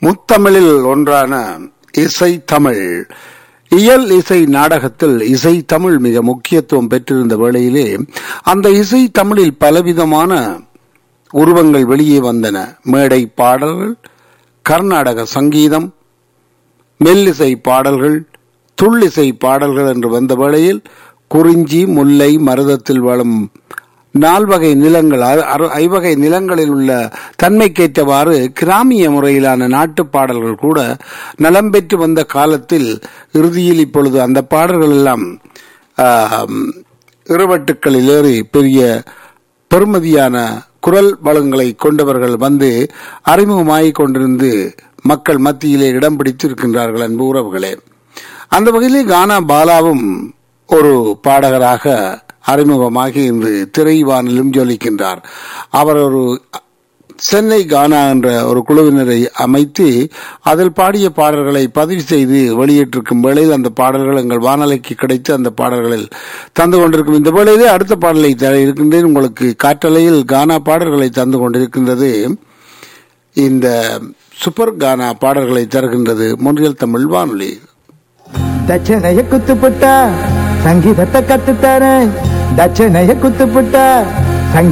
முத்தமிழில் ஒன்றான இசை தமிழ் இயல் இசை நாடகத்தில் இசை தமிழ் மிக முக்கியத்துவம் பெற்றிருந்த வேளையிலே அந்த இசை தமிழில் பலவிதமான உருவங்கள் வெளியே வந்தன மேடை பாடல்கள் கர்நாடக சங்கீதம் மெல்லிசை பாடல்கள் துள்ளிசை பாடல்கள் என்று வந்த வேளையில் குறிஞ்சி முல்லை மருதத்தில் வளம் நால்வகை நிலங்கள் அ- அறு- ஐவகை நிலங்களில் உள்ள தன்மைக்கேற்றவாறு கிராமிய முறையிலான நாட்டுப் பாடல்கள் கூட நலம் பெற்று வந்த காலத்தில் இறுதியில் இப்பொழுது அந்த பாடல்கள் எல்லாம் ஆம், இருவட்டுக்களில் ஏறி பெரிய பெருமதியான குரல் வளங்களை கொண்டவர்கள் வந்து அறிமுகமாகிக் கொண்டிருந்து மக்கள் மத்தியிலே இடம் பிடித்திருக்கின்றார்கள் அன்பு உறவுகளே அந்த வகையிலே கானா பாலாவும் ஒரு பாடகராக அறிமுகமாகி இன்று திரைவானிலும் ஜொலிக்கின்றார் அவர் ஒரு சென்னை கானா என்ற ஒரு குழுவினரை அமைத்து அதில் பாடிய பாடல்களை பதிவு செய்து வெளியிட்டிருக்கும் வேளையில் அந்த பாடல்கள் எங்கள் வானொலிக்கு கிடைத்து அந்த பாடல்களில் தந்து கொண்டிருக்கும் இந்த வேளையிலே அடுத்த பாடலை தர இருக்கின்றேன் உங்களுக்கு காற்றலையில் கானா பாடல்களை தந்து கொண்டிருக்கின்றது இந்த சூப்பர் கானா பாடல்களை தருகின்றது மொன்றியல் தமிழ் வானொலி ದಕ್ಷಿಣಯ ಕುತ್ತು ಪುಟ್ಟ ಸಂಗೀತத்தை கத்துத்தரேன் தட்சணைய குத்து புட்ட